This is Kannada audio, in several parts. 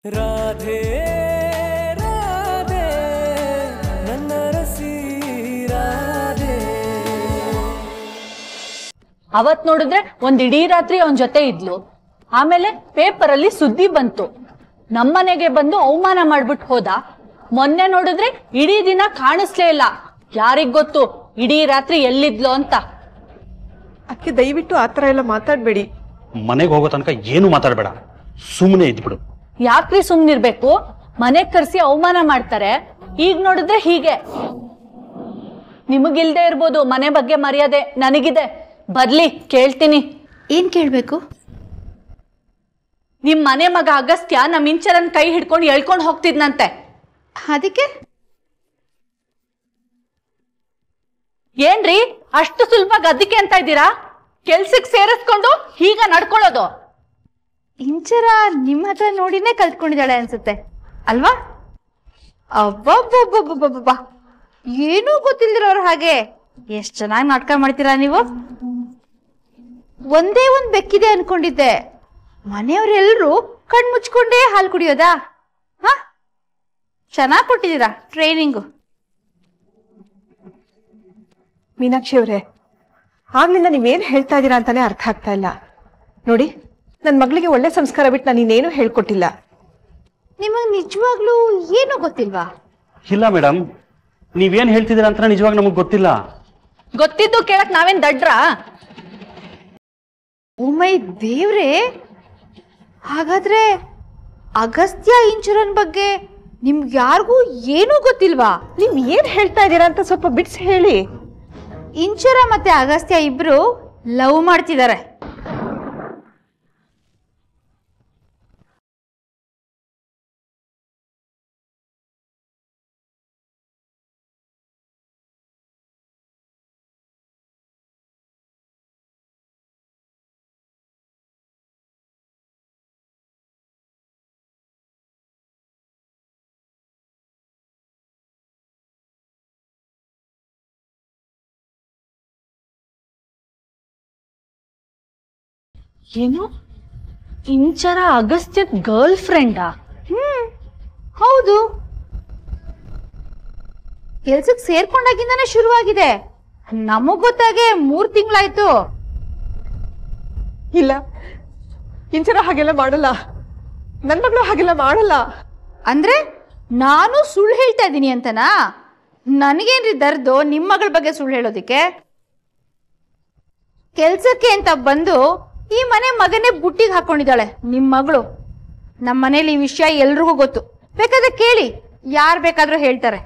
ರಾಧೆ ರಾಧೆ ನನ್ನ ರಸಿ ರಾಧೆ ಅವತ್ ನೋಡಿದ್ರೆ ಒಂದ್ ಇಡೀ ರಾತ್ರಿ ಅವನ್ ಜೊತೆ ಇದ್ಲು ಆಮೇಲೆ ಪೇಪರ್ ಅಲ್ಲಿ ಸುದ್ದಿ ಬಂತು ನಮ್ಮನೆಗೆ ಬಂದು ಅವಮಾನ ಮಾಡ್ಬಿಟ್ಟು ಹೋದ ಮೊನ್ನೆ ನೋಡಿದ್ರೆ ಇಡೀ ದಿನ ಕಾಣಿಸ್ಲೇ ಇಲ್ಲ ಯಾರಿಗ್ ಗೊತ್ತು ಇಡೀ ರಾತ್ರಿ ಎಲ್ಲಿದ್ಲು ಅಂತ ಅದಕ್ಕೆ ದಯವಿಟ್ಟು ಆ ಥರ ಎಲ್ಲ ಮಾತಾಡಬೇಡಿ ಮನೆಗೆ ಹೋಗೋ ತನಕ ಏನು ಮಾತಾಡಬೇಡ ಸುಮ್ಮನೆ ಇದ್ಬಿಡು ಯಾಕ್ರಿ ಸುಮ್ನಿರ್ಬೇಕು ಮನೆಗ್ ಕರ್ಸಿ ಅವಮಾನ ಮಾಡ್ತಾರೆ ಈಗ ನೋಡಿದ್ರೆ ಹೀಗೆ ನಿಮಗಿಲ್ದೇ ಇರ್ಬೋದು ಮನೆ ಬಗ್ಗೆ ಮರ್ಯಾದೆ ನನಗಿದೆ ಬರ್ಲಿ ಕೇಳ್ತೀನಿ ಏನ್ ಕೇಳ್ಬೇಕು ನಿಮ್ ಮನೆ ಮಗ ಅಗಸ್ತ್ಯ ನಮ್ ಇಂಚರನ್ ಕೈ ಹಿಡ್ಕೊಂಡು ಎಳ್ಕೊಂಡ್ ಹೋಗ್ತಿದ್ನಂತೆ ಅದಕ್ಕೆ ಏನ್ರಿ ಅಷ್ಟು ಸುಲಭ ಗದ್ದಿಕೆ ಅಂತ ಇದ್ದೀರಾ ಕೆಲ್ಸಕ್ ಸೇರಿಸ್ಕೊಂಡು ಹೀಗ ನಡ್ಕೊಳ್ಳೋದು ಇಂಚರ ನಿಮ್ಮ ಹತ್ರ ನೋಡಿನೇ ಕಲ್ತ್ಕೊಂಡಿದ್ದಾಳೆ ಅನ್ಸುತ್ತೆ ಅಲ್ವಾ ಅಬ್ಬಬ್ಬಬ್ಬಬ್ಬಬ್ಬ ಏನೂ ಗೊತ್ತಿಲ್ದಿರೋರು ಹಾಗೆ ಎಷ್ಟ್ ಚೆನ್ನಾಗಿ ನಾಟಕ ಮಾಡ್ತೀರಾ ನೀವು ಒಂದೇ ಒಂದ್ ಬೆಕ್ಕಿದೆ ಅನ್ಕೊಂಡಿದ್ದೆ ಮನೆಯವರೆಲ್ಲರೂ ಕಣ್ ಮುಚ್ಕೊಂಡೇ ಹಾಲು ಕುಡಿಯೋದಾ ಹ ಚೆನ್ನಾಗಿ ಕೊಟ್ಟಿದ್ದೀರಾ ಟ್ರೈನಿಂಗು ಮೀನಾಕ್ಷಿ ಅವರೇ ಆಗ್ಲಿಂದ ನೀವೇನು ಹೇಳ್ತಾ ಇದ್ದೀರಾ ಅಂತಾನೆ ಅರ್ಥ ಆಗ್ತಾ ಇಲ್ಲ ನೋಡಿ ನನ್ನ ಮಗಳಿಗೆ ಒಳ್ಳೆ ಸಂಸ್ಕಾರ ಬಿಟ್ಟು ನಾನು ಇನ್ನೇನು ಹೇಳ್ಕೊಟ್ಟಿಲ್ಲ ನಿಮಗ್ ನಿಜವಾಗ್ಲೂ ಏನೂ ಗೊತ್ತಿಲ್ವಾ ಇಲ್ಲ ಮೇಡಮ್ ನೀವೇನು ಹೇಳ್ತಿದ್ದೀರಾ ಅಂತ ನಿಜವಾಗಿ ನಮಗೆ ಗೊತ್ತಿಲ್ಲ ಗೊತ್ತಿದ್ದು ಕೇಳಕ್ ನಾವೇನ್ ದಡ್ರಾ ಉಮೈ ದೇವ್ರೆ ಹಾಗಾದ್ರೆ ಅಗಸ್ತ್ಯ ಇನ್ಶೂರನ್ ಬಗ್ಗೆ ನಿಮ್ಗೆ ಯಾರಿಗೂ ಏನೂ ಗೊತ್ತಿಲ್ವಾ ನೀವು ಏನು ಹೇಳ್ತಾ ಇದ್ದೀರಾ ಅಂತ ಸ್ವಲ್ಪ ಬಿಡ್ಸಿ ಹೇಳಿ ಇಂಚರ ಮತ್ತೆ ಅಗಸ್ತ್ಯ ಇಬ್ರು ಲವ್ ಮಾಡ್ತಿದ್ದಾರೆ ಏನು ಇಂಚರ ಅಗಸ್ತ್ಯದ್ ಗರ್ಲ್ ಫ್ರೆಂಡಾ ಹ್ಮ್ ಹೌದು ಕೆಲ್ಸಕ್ ಸೇರ್ಕೊಂಡಾಗಿಂದಾನೇ ಶುರುವಾಗಿದೆ ನಮಗ್ ಗೊತ್ತಾಗೆ ಮೂರ್ ತಿಂಗಳಾಯ್ತು ಇಲ್ಲ ಇಂಚರ ಹಾಗೆಲ್ಲ ಮಾಡಲ್ಲ ನನ್ನ ಮಗಳು ಹಾಗೆಲ್ಲ ಮಾಡಲ್ಲ ಅಂದ್ರೆ ನಾನು ಸುಳ್ಳು ಹೇಳ್ತಾ ಇದ್ದೀನಿ ಅಂತನಾ ನನಗೇನ್ರಿ ದರ್ದು ನಿಮ್ಮ ಮಗಳ ಬಗ್ಗೆ ಸುಳ್ಳು ಹೇಳೋದಿಕ್ಕೆ ಕೆಲ್ಸಕ್ಕೆ ಅಂತ ಬಂದು ಈ ಮನೆ ಮಗನೇ ಬುಟ್ಟಿಗೆ ಹಾಕೊಂಡಿದ್ದಾಳೆ ನಿಮ್ಮ ಮಗಳು ನಮ್ಮ ಮನೇಲಿ ಈ ವಿಷಯ ಎಲ್ರಿಗೂ ಗೊತ್ತು ಬೇಕಾದ್ರೆ ಕೇಳಿ ಯಾರು ಬೇಕಾದ್ರೂ ಹೇಳ್ತಾರೆ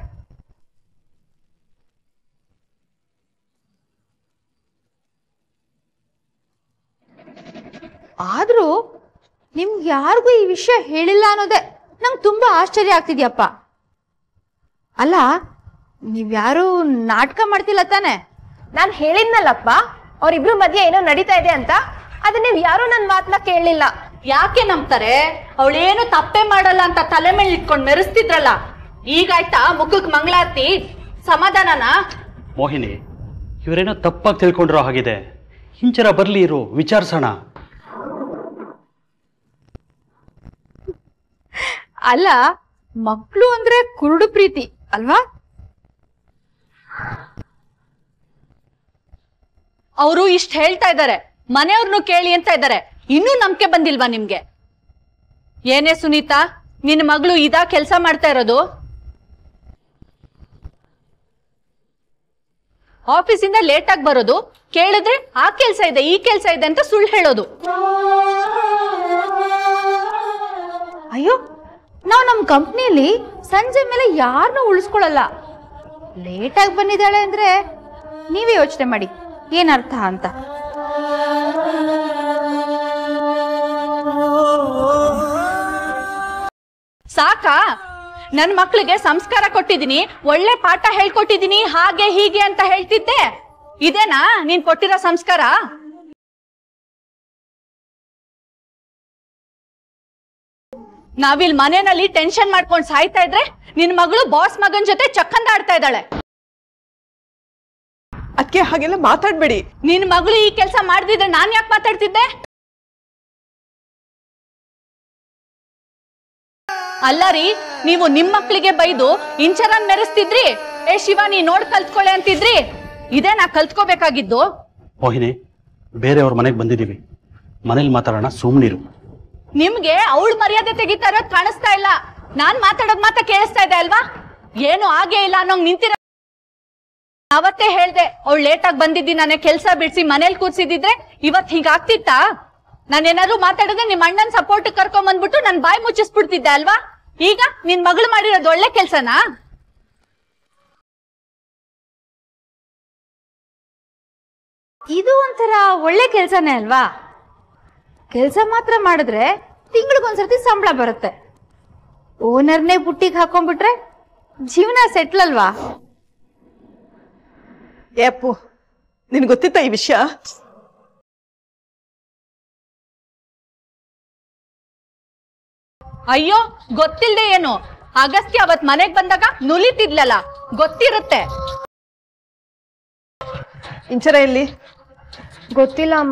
ಆದ್ರೂ ನಿಮ್ಗೆ ಯಾರಿಗೂ ಈ ವಿಷಯ ಹೇಳಿಲ್ಲ ಅನ್ನೋದೇ ನಂಗೆ ತುಂಬಾ ಆಶ್ಚರ್ಯ ಆಗ್ತಿದ್ಯಪ್ಪ ಅಲ್ಲ ನೀವ್ಯಾರು ನಾಟಕ ಮಾಡ್ತಿಲ್ಲ ತಾನೆ ನಾನು ಹೇಳಿದ್ನಲ್ಲಪ್ಪ ಅವರಿಬ್ರು ಮಧ್ಯೆ ಏನೋ ನಡೀತಾ ಇದೆ ಅಂತ ಅದನ್ನ ನೀವು ಯಾರು ನನ್ನ ಮಾತನ್ನ ಕೇಳಲಿಲ್ಲ ಯಾಕೆ ನಂಬ್ತಾರೆ ಅವಳೇನು ತಪ್ಪೇ ಮಾಡಲ್ಲ ಅಂತ ತಲೆ ಮೇಲೆ ಇಟ್ಕೊಂಡ್ ಮೆರೆಸ್ತಿದ್ರಲ್ಲ ಈಗಾಯ್ತಾ ಮುಖಕ್ ಮಂಗಳಾರತಿ ಸಮಾಧಾನನಾ ಮೋಹಿನಿ ಇವರೇನೋ ತಪ್ಪಾಗಿ ತಿಳ್ಕೊಂಡಿರೋ ಹಾಗಿದೆ ಹಿಂಚರ ಬರ್ಲಿ ಇರು ವಿಚಾರಿಸೋಣ ಅಲ್ಲ ಮಕ್ಕಳು ಅಂದ್ರೆ ಕುರುಡು ಪ್ರೀತಿ ಅಲ್ವಾ ಅವರು ಇಷ್ಟ ಹೇಳ್ತಾ ಇದ್ದಾರೆ ಮನೆಯವ್ರನ್ನು ಕೇಳಿ ಅಂತ ಇದ್ದಾರೆ ಇನ್ನೂ ನಂಬಿಕೆ ಬಂದಿಲ್ವಾ ನಿಮ್ಗೆ ಏನೇ ಸುನೀತಾ ನಿನ್ನ ಮಗಳು ಇದಾ ಕೆಲಸ ಮಾಡ್ತಾ ಇರೋದು ಆಫೀಸಿಂದ ಲೇಟ್ ಆಗಿ ಬರೋದು ಕೇಳಿದ್ರೆ ಆ ಕೆಲ್ಸ ಇದೆ ಈ ಕೆಲ್ಸ ಇದೆ ಅಂತ ಸುಳ್ಳು ಹೇಳೋದು ಅಯ್ಯೋ ನಾವು ನಮ್ಮ ಕಂಪ್ನಿಯಲ್ಲಿ ಸಂಜೆ ಮೇಲೆ ಯಾರನ್ನೂ ಉಳಿಸ್ಕೊಳ್ಳಲ್ಲ ಲೇಟಾಗಿ ಬಂದಿದ್ದಾಳೆ ಅಂದ್ರೆ ನೀವೇ ಯೋಚನೆ ಮಾಡಿ ಏನರ್ಥ ಅಂತ ಸಾಕಾ ನನ್ ಮಕ್ಳಿಗೆ ಸಂಸ್ಕಾರ ಕೊಟ್ಟಿದ್ದೀನಿ ಒಳ್ಳೆ ಪಾಠ ಹೇಳ್ಕೊಟ್ಟಿದ್ದೀನಿ ಹಾಗೆ ಹೀಗೆ ಅಂತ ಹೇಳ್ತಿದ್ದೆ ಇದೇನಾ ನೀನ್ ಕೊಟ್ಟಿರೋ ಸಂಸ್ಕಾರ ನಾವಿಲ್ ಮನೆಯಲ್ಲಿ ಟೆನ್ಷನ್ ಮಾಡ್ಕೊಂಡ್ ಸಾಯ್ತಾ ಇದ್ರೆ ನಿನ್ ಮಗಳು ಬಾಸ್ ಮಗನ್ ಜೊತೆ ಚಕ್ಕಂದ ಆಡ್ತಾ ಇದ್ದಾಳೆ ಅದಕ್ಕೆ ಹಾಗೆಲ್ಲ ಮಾತಾಡಬೇಡಿ ನಿನ್ ಮಗಳು ಈ ಕೆಲಸ ಮಾಡ್ದಿದ್ರೆ ನಾನ್ ಯಾಕೆ ಮಾತಾಡ್ತಿದ್ದೆ ಅಲ್ಲ ರೀ ನೀವು ನಿಮ್ ಮಕ್ಳಿಗೆ ಬೈದು ಇಂಚರನ್ ಮೆರೆಸ್ತಿದ್ರಿ ಏ ಶಿವ ನೀ ನೋಡ್ ಕಲ್ತ್ಕೊಳ್ಳೆ ಅಂತಿದ್ರಿ ಇದೇ ನಾ ಕಲ್ತ್ಕೋಬೇಕಾಗಿದ್ದು ಮೋಹಿನಿ ಬೇರೆಯವ್ರ ಮನೆಗೆ ಬಂದಿದ್ದೀವಿ ಮನೇಲಿ ಮಾತಾಡೋಣ ಸುಮ್ಮನಿರು ನಿಮ್ಗೆ ಅವಳ ಮರ್ಯಾದೆ ತೆಗಿತಾ ಇರೋದ್ ಕಾಣಿಸ್ತಾ ಇಲ್ಲ ನಾನ್ ಮಾತಾಡೋದ್ ಮಾತ್ರ ಕೇಳಿಸ್ತಾ ಇದೆ ಅಲ್ವಾ ಏನು ಆಗೇ ಇಲ್ಲ ಅನ್ನೋಂಗ್ ನಿಂತಿರ ಅವತ್ತೇ ಹೇಳ್ದೆ ಅವಳು ಲೇಟ್ ಆಗಿ ಬಂದಿದ್ದಿ ನಾನೇ ಕೆಲ್ಸ ಬಿಡ್ಸಿ ಮನೇಲಿ ಕೂರ್ಸಿದಿದ್ರೆ ಇವತ್ ಹೀಗಾಗ್ತಿತ್ತಾ ನಾನೇನಾದ್ರು ಮಾತಾಡಿದ್ರೆ ನಿಮ್ ಅಣ್ಣನ್ ಸಪೋರ್ಟ್ ಕರ್ಕೊಂಡ್ ಬಂದ್ಬಿಟ್ಟು ನನ್ ಬಾಯಿ ಮುಚ್ಚಿಸ್ಬಿಡ್ತಿದ್ದೆ ಅಲ್ವಾ ಈಗ ನಿನ್ ಮಗಳು ಮಾಡಿರೋದು ಒಳ್ಳೆ ಕೆಲ್ಸನಾ ಇದು ಒಂಥರ ಒಳ್ಳೆ ಕೆಲ್ಸನೇ ಅಲ್ವಾ ಕೆಲ್ಸ ಮಾತ್ರ ಮಾಡಿದ್ರೆ ತಿಂಗಳಿಗೊಂದ್ಸರ್ತಿ ಸಂಬಳ ಬರುತ್ತೆ ಓನರ್ನೇ ಬುಟ್ಟಿಗೆ ಹಾಕೊಂಡ್ಬಿಟ್ರೆ ಜೀವನ ಸೆಟ್ಲ್ ಅಲ್ವಾ ಏ ಅಪ್ಪು ನಿನ್ ಗೊತ್ತಿತ್ತ ಈ ವಿಷಯ ಅಯ್ಯೋ ಗೊತ್ತಿಲ್ದೆ ಏನು ಅಗಸ್ತ್ಯ ಅವತ್ ಮನೆಗ್ ಬಂದಾಗ ನುಲಿತಿದ್ಲಲ್ಲ ಗೊತ್ತಿರುತ್ತೆ ಇಂಚರ ಎಲ್ಲಿ ಗೊತ್ತಿಲ್ಲ ಅಮ್ಮ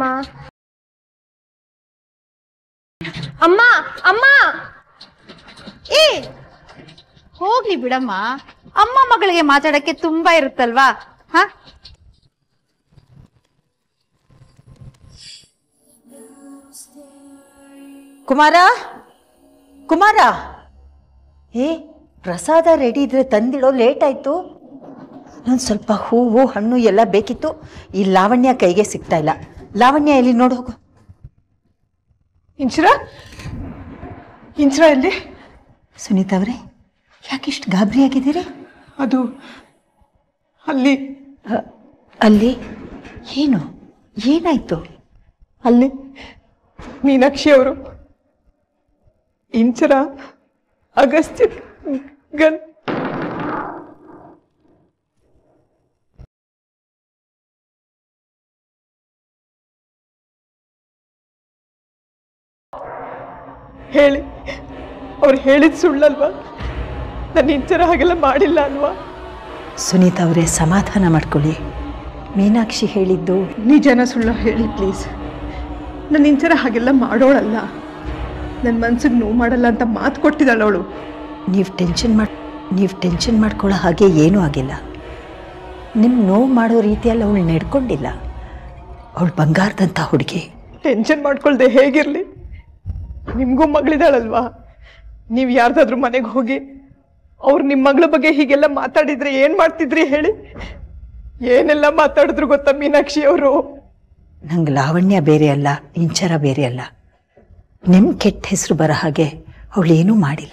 ಅಮ್ಮ ಅಮ್ಮ ಏ ಹೋಗ್ಲಿ ಬಿಡಮ್ಮ ಅಮ್ಮ ಮಗಳಿಗೆ ಮಾತಾಡಕ್ಕೆ ತುಂಬಾ ಇರುತ್ತಲ್ವಾ ಹ ಕುಮಾರ ಕುಮಾರ ಏ ಪ್ರಸಾದ ರೆಡಿ ಇದ್ರೆ ತಂದಿಡೋ ಲೇಟ್ ಆಯ್ತು ನಾನು ಸ್ವಲ್ಪ ಹೂವು ಹಣ್ಣು ಎಲ್ಲ ಬೇಕಿತ್ತು ಈ ಲಾವಣ್ಯ ಕೈಗೆ ಸಿಗ್ತಾ ಇಲ್ಲ ಲಾವಣ್ಯ ಎಲ್ಲಿ ನೋಡು ಹೋಗು ಇಂಚರ ಇಂಚರ ಎಲ್ಲಿ ಸುನೀತಾ ಅವರೇ ಯಾಕಿಷ್ಟು ಗಾಬರಿ ಆಗಿದ್ದೀರಿ ಅದು ಅಲ್ಲಿ ಅ, ಅಲ್ಲಿ ಏನು ಏನಾಯ್ತು ಅಲ್ಲಿ ಮೀನಾಕ್ಷಿ ಅವರು ಇಂಚರ ಅಗಸ್ತ್ಯ ಗನ್ ಹೇಳಿ ಅವ್ರು ಹೇಳಿದ್ ಸುಳ್ಳಲ್ವಾ ನನ್ನ ಇಂಚರ ಹಾಗೆಲ್ಲ ಮಾಡಿಲ್ಲ ಅಲ್ವಾ ಸುನೀತಾ ಅವರೇ ಸಮಾಧಾನ ಮಾಡ್ಕೊಳ್ಳಿ ಮೀನಾಕ್ಷಿ ಹೇಳಿದ್ದು ನಿಜನ ಸುಳ್ಳು ಹೇಳಿ ಪ್ಲೀಸ್ ನನ್ನ ಇಂಚರ ಹಾಗೆಲ್ಲ ಮಾಡೋಳಲ್ಲ ನನ್ನ ಮನ್ಸಿಗೆ ನೋವು ಮಾಡಲ್ಲ ಅಂತ ಮಾತು ಕೊಟ್ಟಿದ್ದಾಳೆ ಅವಳು ನೀವು ಟೆನ್ಷನ್ ಮಾಡಿ ನೀವು ಟೆನ್ಷನ್ ಮಾಡ್ಕೊಳ್ಳೋ ಹಾಗೆ ಏನೂ ಆಗಿಲ್ಲ ನಿಮ್ಮ ನೋವು ಮಾಡೋ ರೀತಿಯಲ್ಲಿ ಅವಳು ನಡ್ಕೊಂಡಿಲ್ಲ ಅವಳು ಬಂಗಾರದಂಥ ಹುಡುಗಿ ಟೆನ್ಷನ್ ಮಾಡ್ಕೊಳ್ದೆ ಹೇಗಿರ್ಲಿ ನಿಮಗೂ ಮಗಳಿದಾಳಲ್ವಾ ನೀವು ಯಾರ್ದಾದ್ರೂ ಮನೆಗೆ ಹೋಗಿ ಅವ್ರು ನಿಮ್ಮ ಮಗಳ ಬಗ್ಗೆ ಹೀಗೆಲ್ಲ ಮಾತಾಡಿದ್ರೆ ಏನ್ ಮಾಡ್ತಿದ್ರಿ ಹೇಳಿ ಏನೆಲ್ಲ ಮಾತಾಡಿದ್ರು ಗೊತ್ತಾ ಮೀನಾಕ್ಷಿ ಅವರು ನಂಗೆ ಲಾವಣ್ಯ ಬೇರೆ ಅಲ್ಲ ಇಂಚರ ಬೇರೆ ಅಲ್ಲ ನಿಮ್ಮ ಕೆಟ್ಟ ಹೆಸರು ಬರೋ ಹಾಗೆ ಅವಳೇನೂ ಮಾಡಿಲ್ಲ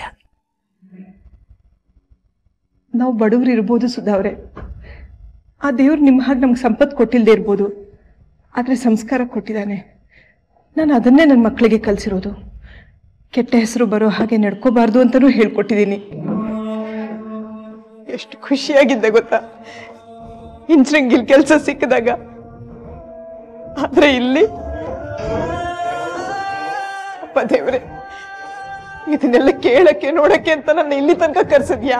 ನಾವು ಬಡವರು ಇರ್ಬೋದು ಸುಧಾವ್ರೆ ಆ ದೇವ್ರು ನಿಮ್ಮ ಹಾಗೆ ನಮ್ಗೆ ಸಂಪತ್ತು ಕೊಟ್ಟಿಲ್ಲದೆ ಇರ್ಬೋದು ಆದರೆ ಸಂಸ್ಕಾರ ಕೊಟ್ಟಿದ್ದಾನೆ ನಾನು ಅದನ್ನೇ ನನ್ನ ಮಕ್ಕಳಿಗೆ ಕಲಿಸಿರೋದು ಕೆಟ್ಟ ಹೆಸರು ಬರೋ ಹಾಗೆ ನಡ್ಕೋಬಾರ್ದು ಅಂತಲೂ ಹೇಳ್ಕೊಟ್ಟಿದ್ದೀನಿ ಎಷ್ಟು ಖುಷಿಯಾಗಿದ್ದೆ ಗೊತ್ತಾ ಇಂಚ್ರಂಗಿಲ್ ಕೆಲಸ ಸಿಕ್ಕಿದಾಗ ಆದ್ರೆ ಇಲ್ಲಿ ಅಪ್ಪ ದೇವ್ರೆ ಇದನ್ನೆಲ್ಲ ಕೇಳಕ್ಕೆ ನೋಡಕ್ಕೆ ಅಂತ ನನ್ನ ಇಲ್ಲಿ ತನಕ ಕರ್ಸಿದ್ಯಾ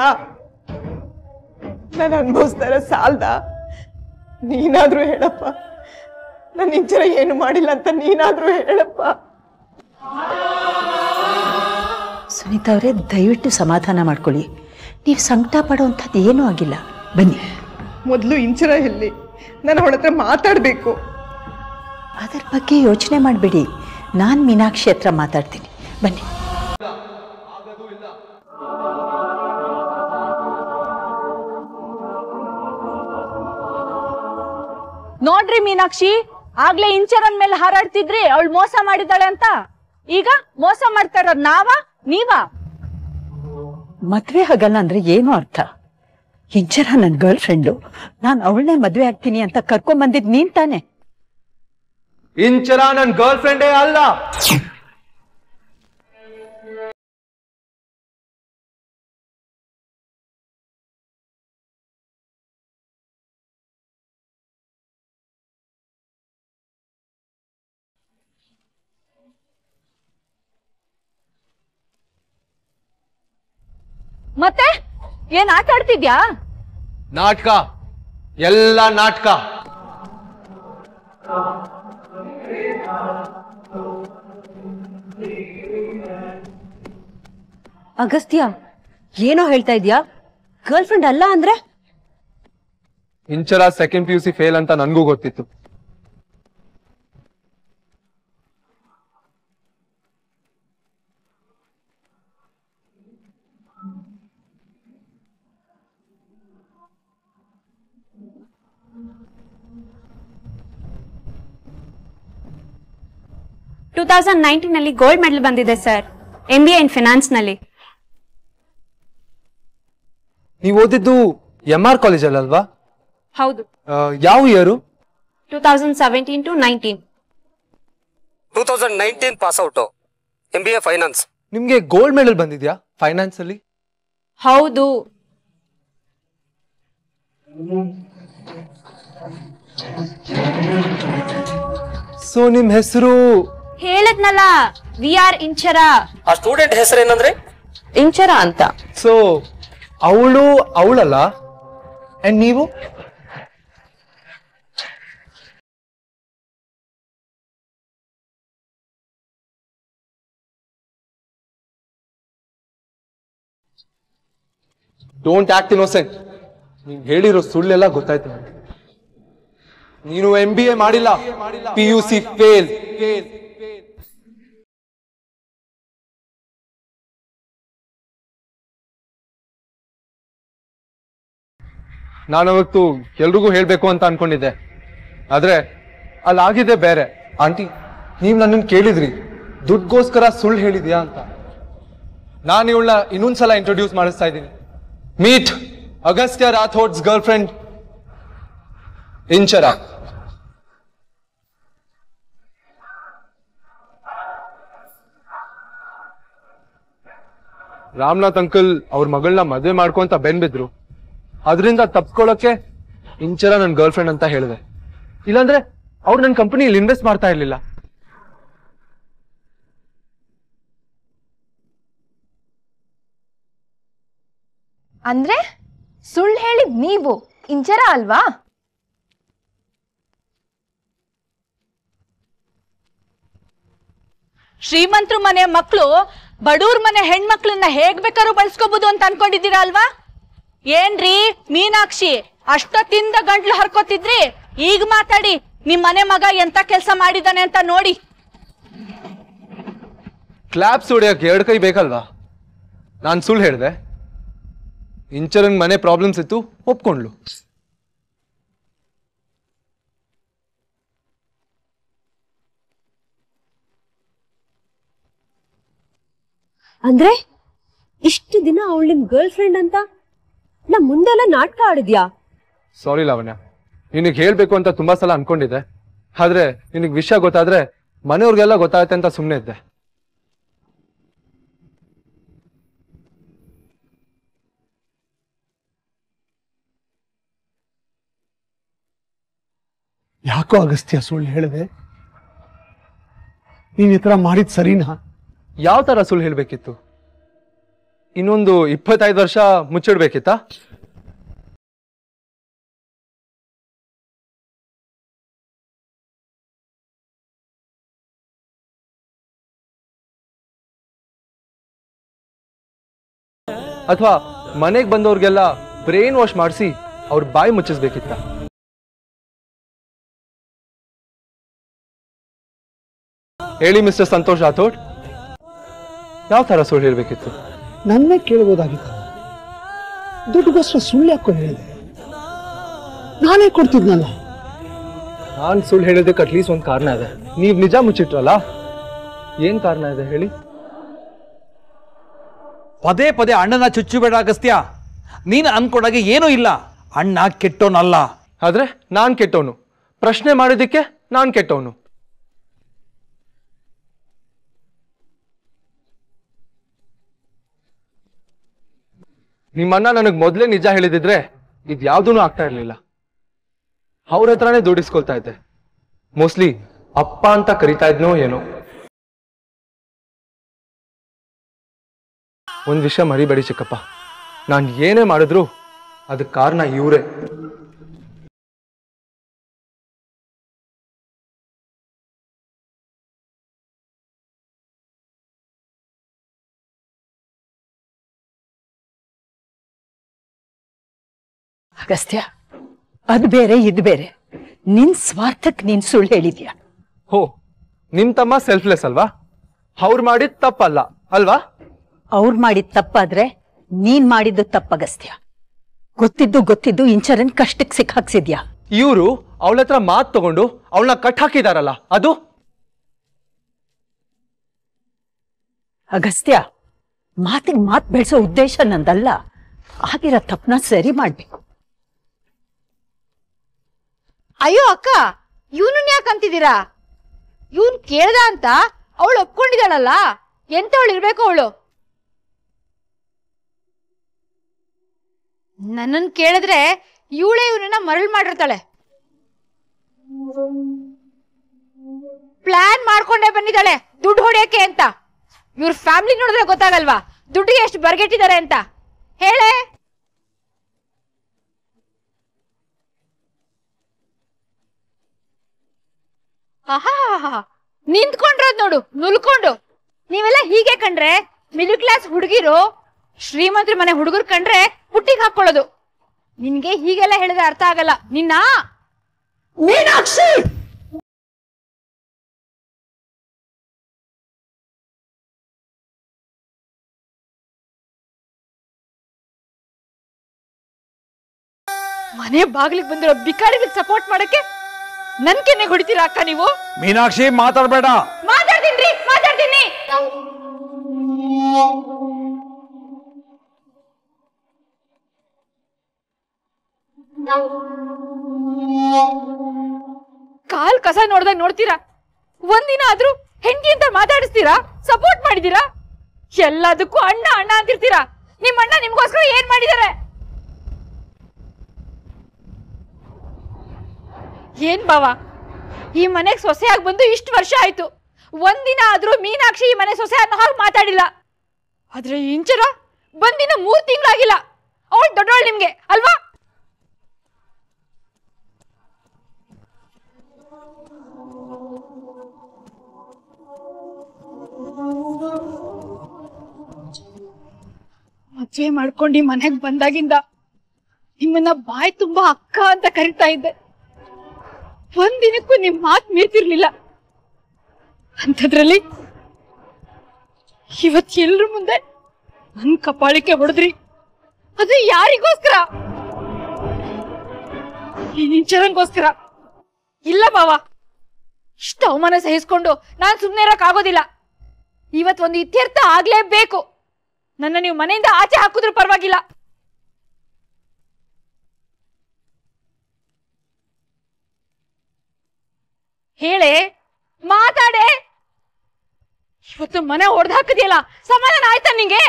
ನಾನು ಅನುಭವಿಸ್ತಾ ಇರೋ ಸಾಲ್ದ ನೀನಾದ್ರೂ ಹೇಳಪ್ಪ ನನ್ನ ಇಂಚರ ಏನು ಮಾಡಿಲ್ಲ ಅಂತ ನೀನಾದ್ರೂ ಹೇಳಪ್ಪ ಸುನೀತಾ ಅವರೇ ದಯವಿಟ್ಟು ಸಮಾಧಾನ ಮಾಡ್ಕೊಳ್ಳಿ ನೀವು ಸಂಕಟ ಪಡೋವಂಥದ್ದು ಏನೂ ಆಗಿಲ್ಲ ಬನ್ನಿ ಮೊದಲು ಇಂಚರ ಎಲ್ಲಿ ನಾನು ಅವಳ ಹತ್ರ ಮಾತಾಡಬೇಕು ಅದರ ಬಗ್ಗೆ ಯೋಚನೆ ಮಾಡಬೇಡಿ ನಾನು ಮೀನಾಕ್ಷಿ ಹತ್ರ ಮಾತಾಡ್ತೀನಿ ಬನ್ನಿ ನೋಡ್ರಿ ಮೀನಾಕ್ಷಿ ಆಗ್ಲೇ ಇಂಚರನ್ ಮೇಲೆ ಹಾರಾಡ್ತಿದ್ರಿ ಅವಳು ಮೋಸ ಮಾಡಿದಾಳೆ ಅಂತ ಈಗ ಮೋಸ ಮಾಡ್ತಾ ಇರೋದ್ ನಾವಾ ನೀವಾ ಮದುವೆ ಆಗಲ್ಲ ಅಂದ್ರೆ ಏನು ಅರ್ಥ ಇಂಚರ ನನ್ನ ಗರ್ಲ್ ಫ್ರೆಂಡು ನಾನು ಅವಳನ್ನೇ ಮದುವೆ ಆಗ್ತೀನಿ ಅಂತ ಕರ್ಕೊಂಬಂದಿದ್ ನೀನ್ ತಾನೆ ಇಂಚರ ನನ್ನ ಗರ್ಲ್ ಫ್ರೆಂಡೇ ಅಲ್ಲ ಮತ್ತೆ ಏನ್ ಆಟ ಆಡ್ತಿದ್ಯಾ ನಾಟಕ ಎಲ್ಲ ನಾಟಕ ಅಗಸ್ತ್ಯ ಏನೋ ಹೇಳ್ತಾ ಇದ್ಯಾ ಗರ್ಲ್ ಫ್ರೆಂಡ್ ಅಲ್ಲ ಅಂದ್ರೆ Inchara second P U C fail ಅಂತ ನನಗೂ ಗೊತ್ತಿತ್ತು ಟೂ ತೌಸಂಡ್ ನೈನ್ಟೀನ್ ಅಲ್ಲಿ ಗೋಲ್ಡ್ ಮೆಡಲ್ ಬಂದಿದೆ sir M B A in finance ನಲ್ಲಿ ನೀವು ಓದಿದ್ದು ಎಂ ಆರ್ ಕಾಲೇಜಲ್ಲಿ ಅಲ್ವಾ ಹೌದು ಆ, ಯಾವ year two thousand seventeen to nineteen two thousand nineteen pass out M B A finance ನಿಮ್ಗೆ ಗೋಲ್ಡ್ ಮೆಡಲ್ ಬಂದಿದ್ಯಾ ಫೈನಾನ್ಸ್ ಅಲ್ಲಿ ಹೌದು ಸೊ ನಿಮ್ ಹೆಸರು ಹೇಳದ್ನಲ್ಲ ವಿ ಆರ್ ಇಂಚರ ಆ ಸ್ಟೂಡೆಂಟ್ ಹೆಸರೇನಂದ್ರೆ ಇಂಚರ ಅಂತ ಸೊ ಅವಳು ಅವಳಲ್ಲ ಅಂಡ್ ನೀವು ಡೋಂಟ್ ಆಕ್ಟ್ ಇನ್ನೋಸೆಂಟ್ ನೀವ್ ಹೇಳಿರೋ ಸುಳ್ಳೆಲ್ಲ ಗೊತ್ತಾಯ್ತು ನನಗೆ ನೀನು ಎಂ ಬಿ ಎ ಮಾಡಿಲ್ಲ ಪಿ ಯು ಸಿ ಫೇಲ್ ನಾನು ಅವತ್ತು ಎಲ್ರಿಗೂ ಹೇಳ್ಬೇಕು ಅಂತ ಅನ್ಕೊಂಡಿದ್ದೆ ಆದ್ರೆ ಅಲ್ಲಾಗಿದೆ ಬೇರೆ ಆಂಟಿ ನೀವ್ ನನ್ನನ್ನು ಕೇಳಿದ್ರಿ ದುಡ್ಗೋಸ್ಕರ ಸುಳ್ಳು ಹೇಳಿದ್ಯಾ ಅಂತ ನಾನು ಇವಳನ್ನ ಇನ್ನೊಂದ್ಸಲ ಇಂಟ್ರೊಡ್ಯೂಸ್ ಮಾಡಿಸ್ತಾ ಇದ್ದೀನಿ meet Agastya Rathod's girlfriend Inchara Ramnath uncle ಅವ್ರ ಮಗಳನ್ನ ಮದುವೆ ಮಾಡ್ಕೊಂತ ಬೆನ್ ಬಿದ್ರು ಅದರಿಂದ ತಪ್ಸ್ಕೊಳಕ್ಕೆ ಇಂಚರ ನನ್ನ ಗರ್ಲ್ ಫ್ರೆಂಡ್ ಅಂತ ಹೇಳಿದೆ ಇಲ್ಲಾಂದ್ರೆ ಅವ್ರು ನನ್ನ ಕಂಪನಿಯಲ್ಲಿ ಇನ್ವೆಸ್ಟ್ ಮಾಡ್ತಾ ಇರ್ಲಿಲ್ಲ ಅಂದ್ರೆ ಸುಳ್ಳು ಹೇಳಿದ್ ನೀವು ಇಂಚರ ಅಲ್ವಾ ಶ್ರೀಮಂತ್ರ ಮನೆ ಮಕ್ಕಳು ಬಡವ್ರ ಮನೆ ಹೆಣ್ಮಕ್ಳನ್ನ ಹೇಗ್ ಬೇಕಾದ್ರೂ ಬಳಸ್ಕೋಬಹುದು ಅಂತ ಅನ್ಕೊಂಡಿದ್ದೀರಾ ಅಲ್ವಾ ಏನ್ರಿ ಮೀನಾಕ್ಷಿ ಅಷ್ಟೊತ್ತಿಂದ ಗಂಟ್ಲು ಹರ್ಕೋತಿದ್ರಿ ಈಗ ಮಾತಾಡಿ ನಿಮ್ ಮನೆ ಮಗ ಎಂತ ಕೆಲಸ ಮಾಡಿದಾನೆ ಅಂತ ನೋಡಿ ಕ್ಲಾಪ್ಸ್ ಹೊಡಿಯಕ್ಕೆ ಎರಡು ಕೈ ಬೇಕಲ್ವಾ ನಾನು ಸುಳ್ಳು ಹೇಳಿದೆ ಇಂಚರನ್ ಮನೆ ಪ್ರಾಬ್ಲಮ್ಸ್ ಇತ್ತು ಒಪ್ಕೊಂಡ್ಲು ಅಂದ್ರೆ ಇಷ್ಟು ದಿನ ಅವಳು ನಿಮ್ ಗರ್ಲ್ ಫ್ರೆಂಡ್ ಅಂತ ನಾ ಮುಂದೆಲ್ಲ ನಾಟಕ ಆಡಿದ್ಯಾ ಸಾರಿ ಲಾವಣ್ಯ ನಿನಗೆ ಹೇಳ್ಬೇಕು ಅಂತ ತುಂಬಾ ಸಲ ಅನ್ಕೊಂಡಿದ್ದೆ ಆದ್ರೆ ನಿನಗೆ ವಿಷಯ ಗೊತ್ತಾದ್ರೆ ಮನೆಯವ್ರಿಗೆಲ್ಲ ಗೊತ್ತಾಗುತ್ತೆ ಅಂತ ಸುಮ್ಮನೆ ಇದ್ದೆ ಯಾಕೋ ಅಗಸ್ತ್ಯ ಸುಳ್ಳು ಹೇಳಿದೆ ನೀನ್ ಈ ಥರ ಮಾಡಿದ್ ಸರಿನಾ ಯಾವ ತರ ಸುಳ್ಳು ಹೇಳ್ಬೇಕಿತ್ತು ಇನ್ನೊಂದು ಇಪ್ಪತ್ತೈದು ವರ್ಷ ಮುಚ್ಚಿಡ್ಬೇಕಿತ್ತಾ ಅಥವಾ ಮನೆಗೆ ಬಂದವ್ರಿಗೆಲ್ಲ ಬ್ರೈನ್ ವಾಶ್ ಮಾಡಿಸಿ ಅವ್ರ ಬಾಯಿ ಮುಚ್ಚಿಸ್ಬೇಕಿತ್ತ ಹೇಳಿ ಮಿಸ್ಟರ್ ಸಂತೋಷ್ ರಾಥೋಡ್ ಯಾವ ತರ ಸುಳ್ಳು ಹೇಳ್ಬೇಕಿತ್ತು ನನ್ನೇ ಕೇಳ್ಬೋದಾಗಿತ್ತು ದುಡ್ಡುಗೋಸ್ಕರ ಸುಳ್ಳು ಯಾಕೋ ಹೇಳಿದೆ ನಾನೇ ಕೊಡ್ತಿದ್ನಲ್ಲ ನಾನ್ ಸುಳ್ಳು ಹೇಳಿದ್ದಕ್ಕೆ ಅಟ್ಲೀಸ್ಟ್ ಒಂದು ಕಾರಣ ಇದೆ ನೀವ್ ನಿಜ ಮುಚ್ಚಿಟ್ರಲ್ಲ ಏನ್ ಕಾರಣ ಇದೆ ಹೇಳಿ ಪದೇ ಪದೇ ಅಣ್ಣನ ಚುಚ್ಚುಬೇಡ ಅಗಸ್ತ್ಯ ನೀನು ಅನ್ಕೊಂಡಾಗೆ ಏನೂ ಇಲ್ಲ ಅಣ್ಣ ಕೆಟ್ಟೋನಲ್ಲ ಆದ್ರೆ ನಾನ್ ಕೆಟ್ಟವನು ಪ್ರಶ್ನೆ ಮಾಡಿದ್ದಕ್ಕೆ ನಾನ್ ಕೆಟ್ಟವನು ನಿಮ್ಮಣ್ಣ ನನಗ್ ಮೊದ್ಲೇ ನಿಜ ಹೇಳಿದಿದ್ರೆ ಇದ್ ಯಾವ್ದೂ ಆಗ್ತಾ ಇರ್ಲಿಲ್ಲ ಅವ್ರ ಹತ್ರನೇ ದುಡಿಸ್ಕೊಳ್ತಾ ಇದ್ದೆ ಮೋಸ್ಟ್ಲಿ ಅಪ್ಪ ಅಂತ ಕರಿತಾ ಇದ್ನೋ ಏನೋ ಒಂದ್ ವಿಷಯ ಮರಿಬೇಡಿ ಚಿಕ್ಕಪ್ಪ ನಾನ್ ಏನೇ ಮಾಡಿದ್ರು ಅದಕ್ಕೆ ಕಾರಣ ಇವರೇ ಅಗಸ್ತ್ಯ ಅದು ಬೇರೆ ಇದು ಬೇರೆ ನಿನ್ ಸ್ವಾರ್ಥಕ್ಕೆ ನೀನ್ ಸುಳ್ಳು ಹೇಳಿದ್ಯಾ ಹೋ ನಿಮ್ ತಮ್ಮ ಸೆಲ್ಫ್ಲೆಸ್ ಅಲ್ವಾ ಅವ್ರು ಮಾಡಿದ್ ತಪ್ಪಲ್ಲ ಅಲ್ವಾ ಅವ್ರು ಮಾಡಿದ ತಪ್ಪಾದ್ರೆ ನೀನ್ ಮಾಡಿದ್ದು ತಪ್ಪಗಸ್ತ್ಯ ಗೊತ್ತಿದ್ದು ಗೊತ್ತಿದ್ದು ಇಂಚರನ್ ಕಷ್ಟಕ್ಕೆ ಸಿಕ್ಕಾಕ್ಸಿದ್ಯಾ ಇವರು ಅವಳ ಹತ್ರ ಮಾತ್ ತಗೊಂಡು ಅವಳನ್ನ ಕಟ್ ಹಾಕಿದಾರಲ್ಲ ಅದು ಅಗಸ್ತ್ಯ ಮಾತಿಗೆ ಮಾತ್ ಬೆಳೆಸೋ ಉದ್ದೇಶ ನಂದಲ್ಲ ಆಗಿರೋ ತಪ್ಪನ ಸರಿ ಮಾಡ್ಬೇಕು ಅಯ್ಯೋ ಅಕ್ಕ ಇವನನ್ನ ಯಾಕೆ ಅಂತಿದ್ದೀರಾ ಇವನ್ ಕೇಳ್ದ ಅಂತ ಅವಳು ಒಪ್ಕೊಂಡಿದ್ದಾಳಲ್ಲ ಎಂತವಳು ಇರ್ಬೇಕು ಅವಳು ನನ್ನನ್ ಕೇಳಿದ್ರೆ ಇವಳೇ ಇವನನ್ನ ಮರಳು ಮಾಡಿರ್ತಾಳೆ ಪ್ಲಾನ್ ಮಾಡ್ಕೊಂಡೇ ಬಂದಿದ್ದಾಳೆ ದುಡ್ಡು ಹೊಡೆಯಕ್ಕೆ ಅಂತ ಇವ್ರ ಫ್ಯಾಮಿಲಿ ನೋಡಿದ್ರೆ ಗೊತ್ತಾಗಲ್ವಾ ದುಡ್ಡಿಗೆ ಎಷ್ಟು ಬರ್ಗೆಟ್ಟಿದ್ದಾರೆ ಅಂತ ಹೇಳೆ ಆಹಾ ನಿಂತ್ಕೊಂಡ್ರದ್ ನೋಡು ನುಲ್ಕೊಂಡು ನೀವೆಲ್ಲ ಹೀಗೆ ಕಂಡ್ರೆ ಮಿಡಲ್ ಕ್ಲಾಸ್ ಹುಡುಗಿರು ಶ್ರೀಮಂತರ ಮನೆ ಹುಡುಗರು ಕಂಡ್ರೆ ಪುಟ್ಟಿಗೆ ಹಾಕೊಳ್ಳೋದು ನಿನ್ಗೆ ಹೀಗೆಲ್ಲ ಹೇಳಿದ್ರೆ ಅರ್ಥ ಆಗಲ್ಲ ನಿನ್ನ ಮೀನಾಕ್ಷಿ ಮನೆ ಬಾಗಿಲಿಗೆ ಬಂದಿರೋ ಬಿಕಾರಿಗಳಿಗೆ ಸಪೋರ್ಟ್ ಮಾಡಕ್ಕೆ ನನ್ ಕೆನ್ನೆ ಹೊಡಿತೀರಾ ಅಕ್ಕ ನೀವು ಮೀನಾಕ್ಷಿ ಮಾತಾಡ್ಬೇಡ ಮಾತಾಡ್ತೀನಿ ಮಾತಾಡ್ತೀನಿ ಕಾಲ್ ಕಸ ನೋಡ್ದಾಗ ನೋಡ್ತೀರಾ ಒಂದಿನ ಆದ್ರೂ ಹೆಂಡತಿ ಅಂತ ಮಾತಾಡಿಸ್ತೀರಾ ಸಪೋರ್ಟ್ ಮಾಡಿದೀರಾ ಎಲ್ಲದಕ್ಕೂ ಅಣ್ಣ ಅಣ್ಣ ಅಂತಿರ್ತೀರಾ ನಿಮ್ ಅಣ್ಣ ನಿಮ್ಗೋಸ್ಕರ ಏನ್ ಮಾಡಿದಾರೆ ಏನ್ ಬಾವ ಈ ಮನೆಗ್ ಸೊಸೆಯಾಗಿ ಬಂದು ಇಷ್ಟು ವರ್ಷ ಆಯ್ತು ಒಂದಿನ ಆದ್ರೂ ಮೀನಾಕ್ಷಿ ಈ ಮನೆ ಸೊಸೆ ಅನ್ನೋ ಹಾಗೆ ಮಾತಾಡಿಲ್ಲ ಆದ್ರೆ ಇಂಚರ ಬಂದಿನ ಮೂರ್ ತಿಂಗಳಾಗಿಲ್ಲ ಅವಳು ದೊಡ್ಡವಳು ನಿಮ್ಗೆ ಅಲ್ವಾ ಮದ್ವೆ ಮಾಡ್ಕೊಂಡು ಈ ಮನೆಗ್ ಬಂದಾಗಿಂದ ನಿಮ್ಮನ್ನ ಬಾಯಿ ತುಂಬಾ ಅಕ್ಕ ಅಂತ ಕರಿತಾ ಇದ್ದೆ ಒಂದಿನಕ್ಕೂ ನಿಮ್ ಮಾತ್ ಮೀರ್ತಿರ್ಲಿಲ್ಲ ಅಂಥದ್ರಲ್ಲಿ ಇವತ್ ಎಲ್ರ ಮುಂದೆ ನನ್ ಕಪಾಳಿಕೆ ಹೊಡೆದ್ರಿ ಅದು ಯಾರಿಗೋಸ್ಕರ ನಿಂಚರಂಗೋಸ್ಕರ ಇಲ್ಲ ಬಾವ ಇಷ್ಟು ಅವಮಾನ ಸಹಿಸ್ಕೊಂಡು ನಾನ್ ಸುಮ್ನೆ ಇರಕ್ ಆಗೋದಿಲ್ಲ ಇವತ್ ಒಂದು ಇತ್ಯರ್ಥ ಆಗ್ಲೇಬೇಕು ನನ್ನ ನೀವು ಮನೆಯಿಂದ ಆಚೆ ಹಾಕಿದ್ರು ಪರವಾಗಿಲ್ಲ ಹೇಳೆ ಮಾತಾಡೆ ಇವತ್ತು ಮನೆ ಹೊಡೆದು ಹಾಕಿದ್ಯಲ್ಲ ಸಮಾಧಾನ ಆಯ್ತಾ ನಿಂಗೆ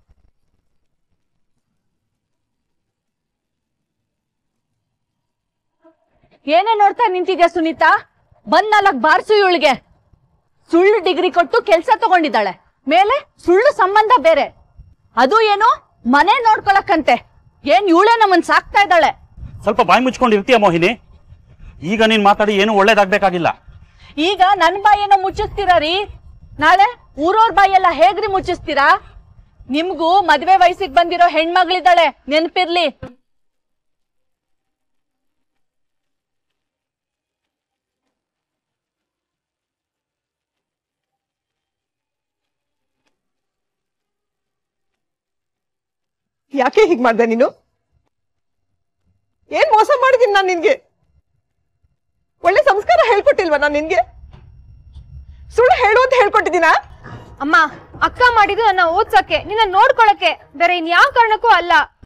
ಏನೇ ನೋಡ್ತಾ ನಿಂತಿದ್ಯಾ ಸುನೀತಾ ಬಂದ್ ನಾಲ್ಕ್ ಬಾರ್ಸು ಇವಳಿಗೆ ಸುಳ್ಳು ಡಿಗ್ರಿ ಕೊಟ್ಟು ಕೆಲ್ಸ ತಗೊಂಡಿದ್ದಾಳೆ ಮೇಲೆ ಸುಳ್ಳು ಸಂಬಂಧ ಬೇರೆ ಅದು ಏನು ಮನೆ ನೋಡ್ಕೊಳಕ್ಕಂತೆ ಏನ್ ಇವಳೇ ನಮ್ಮನ್ ಸಾಕ್ತಾ ಇದ್ದಾಳೆ ಸ್ವಲ್ಪ ಬಾಯಿ ಮುಚ್ಕೊಂಡು ಇರ್ತೀಯ ಮೋಹಿನಿ ಈಗ ನೀನ್ ಮಾತಾಡಿ ಏನು ಒಳ್ಳೇದಾಗ್ಬೇಕಾಗಿಲ್ಲ ಈಗ ನನ್ ಬಾಯೇನೋ ಮುಚ್ಚಿಸ್ತೀರಾ ರೀ ನಾಳೆ ಊರವ್ರ ಬಾಯೆಲ್ಲ ಹೇಗ್ರಿ ಮುಚ್ಚಿಸ್ತೀರಾ ನಿಮ್ಗೂ ಮದ್ವೆ ವಯಸ್ಸಿಗೆ ಬಂದಿರೋ ಹೆಣ್ಮಗಳಿದ್ದಾಳೆ ನೆನ್ಪಿರ್ಲಿ ಯಾಕೆ ಹೀಗ್ ಮಾಡ್ದೆ ನೀನು ಏನ್ ಮೋಸ ಮಾಡಿದೀನಿ ನಾನು ನಿನ್ಗೆ ಒಳ್ಳೆ ಸಂಸ್ಕಾರ ಹೇಳ್ಕೊಟ್ಟಿಲ್ವಾ ನಾನು ನಿನ್ಗೆ ಸುಳ್ಳು ಹೇಳು ಅಂತ ಹೇಳ್ಕೊಟ್ಟಿದ್ದೀನಾ ಅಮ್ಮ ಅಕ್ಕ ಮಾಡಿದ್ದು ನನ್ನ ಓದ್ಸಕ್ಕೆ ನಿನ್ನ ನೋಡ್ಕೊಳಕ್ಕೆ ಬೇರೆ ಇನ್ಯಾವ ಕಾರಣಕ್ಕೂ ಅಲ್ಲ